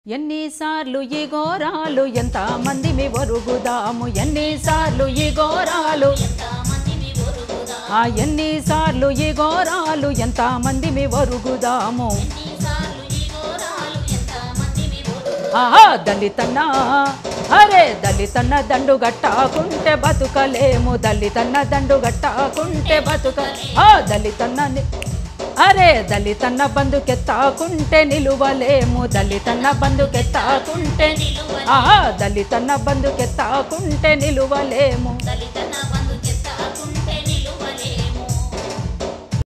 ఎన్నిసార్లు ఈ ఘోరాలు ఎంత మందిమి ఒరుగుదాము ఎన్నిసార్లు ఈ ఘోరాలు ఆ ఎన్నిసార్లు ఈ ఘోరాలు ఎంత మందిమి ఒరుగుదాము ఆహా దళితన్న అరే దళితన్న దండు గట్టాకుంటే బతుకలేము దళితన్న దండు గట్టాకుంటే బతుక ఆ దళితన్న ని- అరే దళితన్న బంధుకెత్తాకుంటే నిలువలేము దళితన్న బంధుకెత్తాకుంటే ఆహా దళితన్న బంధుకెత్తాకుంటే నిలువలేము దళితన